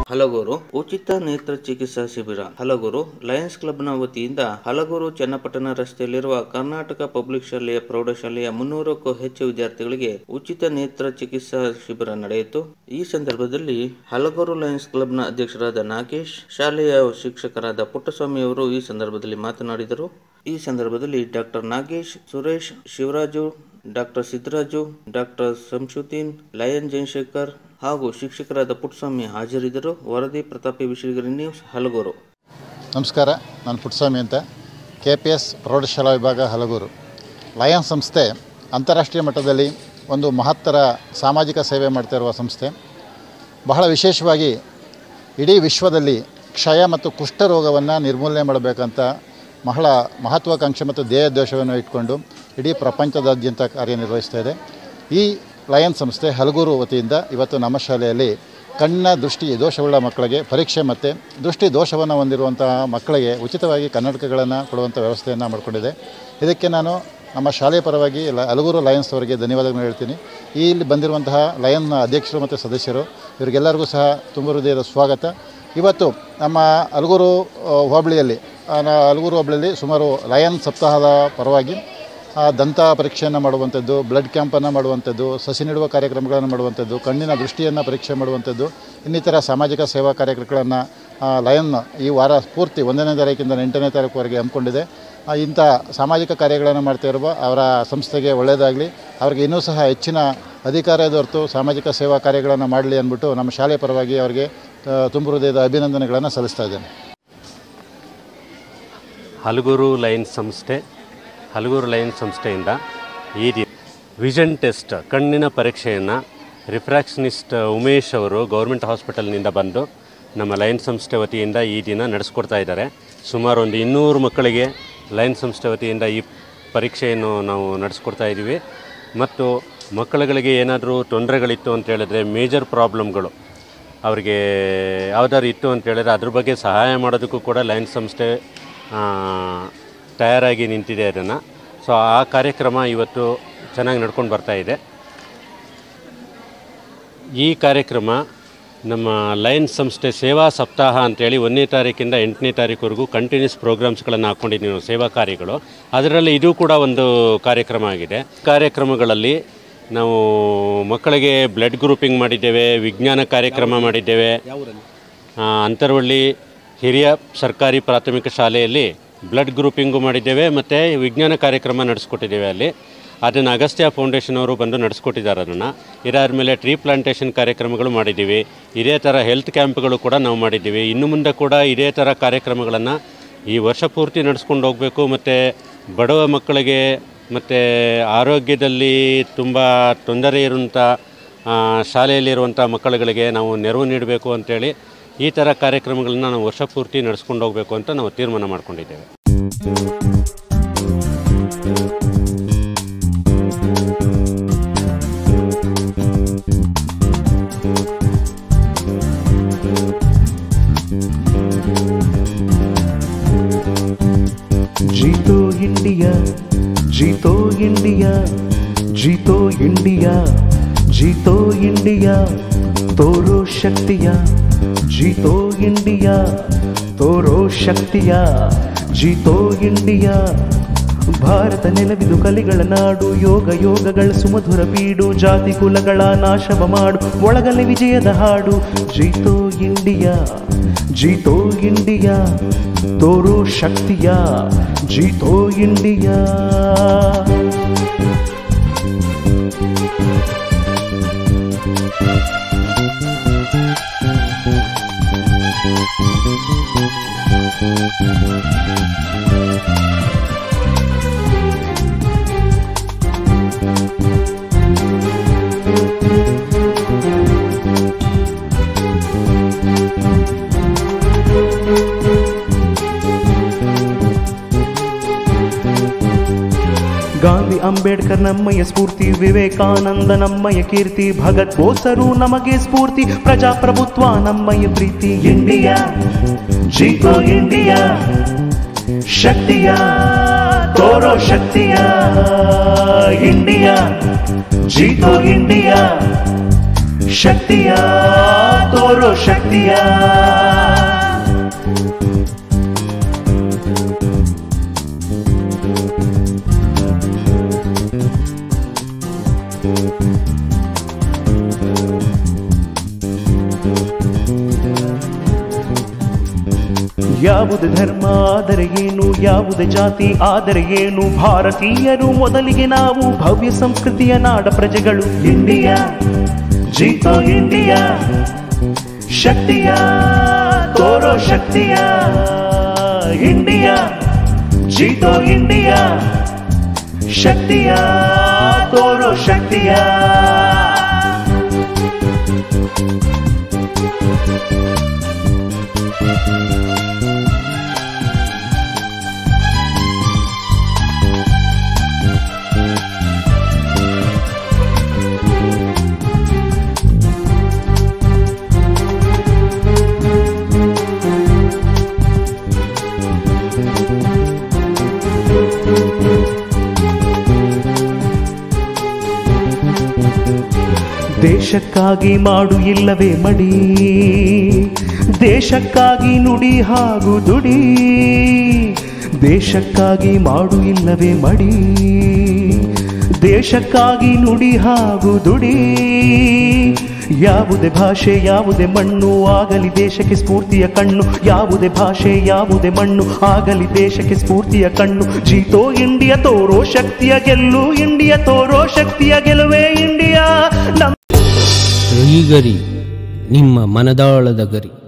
ಹಲಗೂರು ಉಚಿತ ನೇತ್ರ ಚಿಕಿತ್ಸಾ ಶಿಬಿರ ಹಲಗೂರು ಲಯನ್ಸ್ ಕ್ಲಬ್ನ ವತಿಯಿಂದ ಹಲಗೂರು ಚನ್ನಪಟ್ಟಣ ರಸ್ತೆಯಲ್ಲಿರುವ ಕರ್ನಾಟಕ ಪಬ್ಲಿಕ್ ಶಾಲೆಯ ಪ್ರೌಢಶಾಲೆಯ ಮುನ್ನೂರಕ್ಕೂ ಹೆಚ್ಚು ವಿದ್ಯಾರ್ಥಿಗಳಿಗೆ ಉಚಿತ ನೇತ್ರ ಚಿಕಿತ್ಸಾ ಶಿಬಿರ ನಡೆಯಿತು ಈ ಸಂದರ್ಭದಲ್ಲಿ ಹಲಗೂರು ಲಯನ್ಸ್ ಕ್ಲಬ್ನ ಅಧ್ಯಕ್ಷರಾದ ನಾಗೇಶ್ ಶಾಲೆಯ ಶಿಕ್ಷಕರಾದ ಪುಟ್ಟಸ್ವಾಮಿ ಅವರು ಈ ಸಂದರ್ಭದಲ್ಲಿ ಮಾತನಾಡಿದರು ಈ ಸಂದರ್ಭದಲ್ಲಿ doctor Nagesh Suresh Shivaraju doctor Siddaraju doctor Shamsuddin lion Jayashekar ಹಾಗೂ ಶಿಕ್ಷಕರಾದ ಪುಟ್ಟಸ್ವಾಮಿ ಹಾಜರಿದ್ದರು ವರದಿ ಪ್ರತಾಪಿ ವಿಶ್ವಗಿರಿ ನ್ಯೂಸ್ ಹಲಗೂರು ನಮಸ್ಕಾರ ನಾನು ಪುಟ್ಟಸ್ವಾಮಿ ಅಂತ ಕೆ ಪಿ ಎಸ್ ಪ್ರೌಢಶಾಲಾ ವಿಭಾಗ ಹಲಗೂರು ಲಯನ್ ಸಂಸ್ಥೆ ಅಂತಾರಾಷ್ಟ್ರೀಯ ಮಟ್ಟದಲ್ಲಿ ಒಂದು ಮಹತ್ತರ ಸಾಮಾಜಿಕ ಸೇವೆ ಮಾಡ್ತಾ ಇರುವ ಸಂಸ್ಥೆ ಬಹಳ ವಿಶೇಷವಾಗಿ ಇಡೀ ವಿಶ್ವದಲ್ಲಿ ಕ್ಷಯ ಮತ್ತು ಕುಷ್ಠರೋಗವನ್ನು ನಿರ್ಮೂಲನೆ ಮಾಡಬೇಕಂತ ಬಹಳ ಮಹತ್ವಾಕಾಂಕ್ಷೆ ಮತ್ತು ಧ್ಯೇಯೋದ್ದೇಶವನ್ನು ಇಟ್ಕೊಂಡು ಇಡೀ ಪ್ರಪಂಚದಾದ್ಯಂತ ಕಾರ್ಯನಿರ್ವಹಿಸ್ತಾ ಇದೆ ಈ ಲಯನ್ ಸಂಸ್ಥೆ ಹಲಗೂರು ವತಿಯಿಂದ ಇವತ್ತು ನಮ್ಮ ಶಾಲೆಯಲ್ಲಿ ಕಣ್ಣ ದೃಷ್ಟಿ ದೋಷವುಳ್ಳ ಮಕ್ಕಳಿಗೆ ಪರೀಕ್ಷೆ ಮತ್ತು ದೃಷ್ಟಿ ದೋಷವನ್ನು ಹೊಂದಿರುವಂತಹ ಮಕ್ಕಳಿಗೆ ಉಚಿತವಾಗಿ ಕನ್ನಡಕಗಳನ್ನು ಕೊಡುವಂಥ ವ್ಯವಸ್ಥೆಯನ್ನು ಮಾಡಿಕೊಂಡಿದೆ ಇದಕ್ಕೆ ನಾನು ನಮ್ಮ ಶಾಲೆಯ ಪರವಾಗಿ ಲ ಹಲಗೂರು ಲಯನ್ಸ್ ಅವರಿಗೆ ಧನ್ಯವಾದಗಳನ್ನು ಹೇಳ್ತೀನಿ ಈ ಇಲ್ಲಿ ಬಂದಿರುವಂತಹ ಲಯನ್ನ ಅಧ್ಯಕ್ಷರು ಮತ್ತು ಸದಸ್ಯರು ಇವರಿಗೆಲ್ಲರಿಗೂ ಸಹ ತುಂಬ ಹೃದಯದ ಸ್ವಾಗತ ಇವತ್ತು ನಮ್ಮ ಹಲಗೂರು ಆ, ಹೋಬಳಿಯಲ್ಲಿ ಆ, ನ- ಹಲಗೂರು ಹೋಬಳಿಯಲ್ಲಿ ಸುಮಾರು ಲಯನ್ ಸಪ್ತಾಹದ ಪರವಾಗಿ ಆ, ದಂತ ಪರೀಕ್ಷೆಯನ್ನು ಮಾಡುವಂಥದ್ದು ಬ್ಲಡ್ ಕ್ಯಾಂಪನ್ನು ಮಾಡುವಂಥದ್ದು ಸಸಿ ನೆಡುವ ಕಾರ್ಯಕ್ರಮಗಳನ್ನು ಮಾಡುವಂಥದ್ದು ಕಣ್ಣಿನ ದೃಷ್ಟಿಯನ್ನು ಪರೀಕ್ಷೆ ಮಾಡುವಂಥದ್ದು ಇನ್ನಿತರ ಸಾಮಾಜಿಕ ಸೇವಾ ಕಾರ್ಯಕ್ರಮಗಳನ್ನು ಲಯನ್ ಈ ವಾರ ಪೂರ್ತಿ ಒಂದನೇ ತಾರೀಕಿಂದ ಎಂಟನೇ ತಾರೀಕುವರೆಗೆ ಹಮ್ಮಿಕೊಂಡಿದೆ ಆ, ಇಂಥ ಸಾಮಾಜಿಕ ಕಾರ್ಯಗಳನ್ನು ಮಾಡ್ತಾ ಇರುವ ಅವರ ಸಂಸ್ಥೆಗೆ ಒಳ್ಳೆಯದಾಗಲಿ ಅವರಿಗೆ ಇನ್ನೂ ಸಹ ಹೆಚ್ಚಿನ ಅಧಿಕಾರ ಹೊರತು ಸಾಮಾಜಿಕ ಸೇವಾ ಕಾರ್ಯಗಳನ್ನು ಮಾಡಲಿ ಅಂದ್ಬಿಟ್ಟು ನಮ್ಮ ಶಾಲೆಯ ಪರವಾಗಿ ಅವರಿಗೆ ಆ, ತುಂಬ ಹೃದಯದ ಅಭಿನಂದನೆಗಳನ್ನು ಸಲ್ಲಿಸ್ತಾ ಇದ್ದೇನೆ ಹಲಗೂರು ಲೈನ್ ಸಂಸ್ಥೆ ಹಲಗೂರು ಲೈನ್ ಸಂಸ್ಥೆಯಿಂದ ಈ ದಿನ ವಿಷನ್ ಟೆಸ್ಟ್ ಕಣ್ಣಿನ ಪರೀಕ್ಷೆಯನ್ನು ರಿಫ್ರಾಕ್ಷನಿಸ್ಟ್ ಉಮೇಶ್ ಅವರು ಗೌರ್ಮೆಂಟ್ ಹಾಸ್ಪಿಟಲ್ನಿಂದ ಬಂದು ನಮ್ಮ ಲೈನ್ ಸಂಸ್ಥೆ ವತಿಯಿಂದ ಈ ದಿನ ನಡೆಸ್ಕೊಡ್ತಾ ಇದ್ದಾರೆ ಸುಮಾರು ಒಂದು ಇನ್ನೂರು ಮಕ್ಕಳಿಗೆ ಲೈನ್ ಸಂಸ್ಥೆ ವತಿಯಿಂದ ಈ ಪರೀಕ್ಷೆಯನ್ನು ನಾವು ನಡೆಸ್ಕೊಡ್ತಾ ಇದ್ದೀವಿ ಮತ್ತು ಮಕ್ಕಳುಗಳಿಗೆ ಏನಾದರೂ ತೊಂದರೆಗಳಿತ್ತು ಅಂತ ಹೇಳಿದ್ರೆ ಮೇಜರ್ ಪ್ರಾಬ್ಲಮ್ಗಳು ಅವರಿಗೆ ಯಾವ್ದಾದ್ರು ಇತ್ತು ಅಂತ ಹೇಳಿದ್ರೆ ಅದ್ರ ಬಗ್ಗೆ ಸಹಾಯ ಮಾಡೋದಕ್ಕೂ ಕೂಡ ಲಯನ್ ಸಂಸ್ಥೆ ಆ, ತಯಾರಾಗಿ ನಿಂತಿದೆ ಅದನ್ನು ಸೊ ಆ ಕಾರ್ಯಕ್ರಮ ಇವತ್ತು ಚೆನ್ನಾಗಿ ನಡ್ಕೊಂಡು ಬರ್ತಾ ಇದೆ ಈ ಕಾರ್ಯಕ್ರಮ ನಮ್ಮ ಲಯನ್ ಸಂಸ್ಥೆ ಸೇವಾ ಸಪ್ತಾಹ ಅಂತೇಳಿ ಒಂದನೇ ತಾರೀಕಿಂದ ಎಂಟನೇ ತಾರೀಕುವರೆಗೂ ಕಂಟಿನ್ಯೂಸ್ ಪ್ರೋಗ್ರಾಮ್ಸ್ಗಳನ್ನು ಹಾಕ್ಕೊಂಡಿದ್ದೀವಿ ನಾವು ಸೇವಾ ಕಾರ್ಯಗಳು ಅದರಲ್ಲಿ ಇದು ಕೂಡ ಒಂದು ಕಾರ್ಯಕ್ರಮ ಆಗಿದೆ ಕಾರ್ಯಕ್ರಮಗಳಲ್ಲಿ ನಾವು ಮಕ್ಕಳಿಗೆ ಬ್ಲಡ್ ಗ್ರೂಪಿಂಗ್ ಮಾಡಿದ್ದೇವೆ ವಿಜ್ಞಾನ ಕಾರ್ಯಕ್ರಮ ಮಾಡಿದ್ದೇವೆ ಆ, ಅಂತರವಳ್ಳಿ ಹಿರಿಯ ಸರ್ಕಾರಿ ಪ್ರಾಥಮಿಕ ಶಾಲೆಯಲ್ಲಿ ಬ್ಲಡ್ ಗ್ರೂಪಿಂಗು ಮಾಡಿದ್ದೇವೆ ಮತ್ತು ವಿಜ್ಞಾನ ಕಾರ್ಯಕ್ರಮ ನಡೆಸ್ಕೊಟ್ಟಿದ್ದೇವೆ ಅಲ್ಲಿ ಅದನ್ನು ಅಗಸ್ತ್ಯ ಫೌಂಡೇಶನ್ ಅವರು ಬಂದು ನಡೆಸ್ಕೊಟ್ಟಿದ್ದಾರೆ ಅದನ್ನು ಇದಾದ ಮೇಲೆ ಟ್ರೀ ಪ್ಲಾಂಟೇಷನ್ ಕಾರ್ಯಕ್ರಮಗಳು ಮಾಡಿದ್ದೀವಿ ಇದೇ ಥರ ಹೆಲ್ತ್ ಕ್ಯಾಂಪ್ಗಳು ಕೂಡ ನಾವು ಮಾಡಿದ್ದೀವಿ ಇನ್ನು ಮುಂದೆ ಕೂಡ ಇದೇ ಥರ ಕಾರ್ಯಕ್ರಮಗಳನ್ನು ಈ ವರ್ಷ ಪೂರ್ತಿ ನಡೆಸ್ಕೊಂಡು ಹೋಗಬೇಕು ಮತ್ತು ಬಡವ ಮಕ್ಕಳಿಗೆ ಮತ್ತು ಆರೋಗ್ಯದಲ್ಲಿ ತುಂಬ ತೊಂದರೆ ಇರುವಂಥ ಆ, ಶಾಲೆಯಲ್ಲಿರುವಂಥ ಮಕ್ಕಳುಗಳಿಗೆ ನಾವು ನೆರವು ನೀಡಬೇಕು ಅಂತೇಳಿ ಈ ಥರ ಕಾರ್ಯಕ್ರಮಗಳನ್ನ ನಾವು ವರ್ಷ ಪೂರ್ತಿ ನಡೆಸ್ಕೊಂಡು ಹೋಗಬೇಕು ಅಂತ ನಾವು ತೀರ್ಮಾನ ಮಾಡ್ಕೊಂಡಿದ್ದೇವೆ जीतो इंडिया जीतो इंडिया जीतो इंडिया जीतो इंडिया तोरो शक्तिया जीतो इंडिया ತೋರೋ ಶಕ್ತಿಯ ಜೀತೋ ಇಂಡಿಯಾ ಭಾರತ ನೆಲವಿದು ಕಲಿಗಳ ನಾಡು ಯೋಗ ಯೋಗಗಳ ಸುಮಧುರ ಬೀಡು ಜಾತಿ ಕುಲಗಳ ನಾಶವ ಮಾಡು ಒಳಗಲೆ ವಿಜಯದ ಹಾಡು ಜೀತೋ ಇಂಡಿಯಾ ಜೀತೋ ಇಂಡಿಯಾ ತೋರೋ ಶಕ್ತಿಯ ಜೀತೋ ಇಂಡಿಯಾ ಗಾಂಧಿ ಅಂಬೇಡ್ಕರ್ ನಮ್ಮಯ್ಯ ಸ್ಫೂರ್ತಿ ವಿವೇಕಾನಂದ ನಮ್ಮಯ್ಯ ಕೀರ್ತಿ ಭಗತ್ ಬೋಸರು ನಮಗೆ ಸ್ಫೂರ್ತಿ ಪ್ರಜಾಪ್ರಭುತ್ವ ನಮ್ಮಯ್ಯ ಪ್ರೀತಿ ಇಂಡಿಯಾ ಜೀತೋ ಇಂಡಿಯಾ ಶಕ್ತಿಯ ತೋರೋ ಶಕ್ತಿಯ ಇಂಡಿಯಾ ಜೀತೋ ಇಂಡಿಯಾ ಶಕ್ತಿಯ ತೋರೋ ಶಕ್ತಿಯ ಯಾವುದೇ ಧರ್ಮ ಆದರೆ ಏನು ಯಾವುದೇ ಜಾತಿ ಆದರೆ ಏನು ಭಾರತೀಯರು ಮೊದಲಿಗೆ ನಾವು ಭವ್ಯ ಸಂಸ್ಕೃತಿಯ ನಾಡ ಪ್ರಜೆಗಳು ಇಂಡಿಯಾ ಜೀತೋ ಇಂಡಿಯಾ ಶಕ್ತಿಯ ತೋರೋ ಶಕ್ತಿಯ ಇಂಡಿಯಾ ಜೀತೋ ಇಂಡಿಯಾ ಶಕ್ತಿಯ ತೋರೋ ಶಕ್ತಿಯ ದೇಶಕ್ಕಾಗಿ ಮಾಡು ಇಲ್ಲವೇ ಮಡಿ ದೇಶಕ್ಕಾಗಿ ನುಡಿ ಹಾಗೂ ದುಡಿ ದೇಶಕ್ಕಾಗಿ ಮಾಡು ಇಲ್ಲವೇ ಮಡಿ ದೇಶಕ್ಕಾಗಿ ನುಡಿ ಹಾಗೂ ದುಡಿ ಯಾವುದೇ ಭಾಷೆ ಯಾವುದೇ ಮಣ್ಣು ಆಗಲಿ ದೇಶಕ್ಕೆ ಸ್ಫೂರ್ತಿಯ ಕಣ್ಣು ಯಾವುದೇ ಭಾಷೆ ಯಾವುದೇ ಮಣ್ಣು ಆಗಲಿ ದೇಶಕ್ಕೆ ಸ್ಫೂರ್ತಿಯ ಕಣ್ಣು ಜೀತೋ ಇಂಡಿಯಾ ತೋರೋ ಶಕ್ತಿಯ ಗೆಲ್ಲು ಇಂಡಿಯಾ ತೋರೋ ಶಕ್ತಿಯ ಗೆಲುವೆ ಇಂಡಿಯಾ ನಮ್ಮ ಶ್ರೀಗರಿ ನಿಮ್ಮ ಮನದಾಳದ ಗರಿ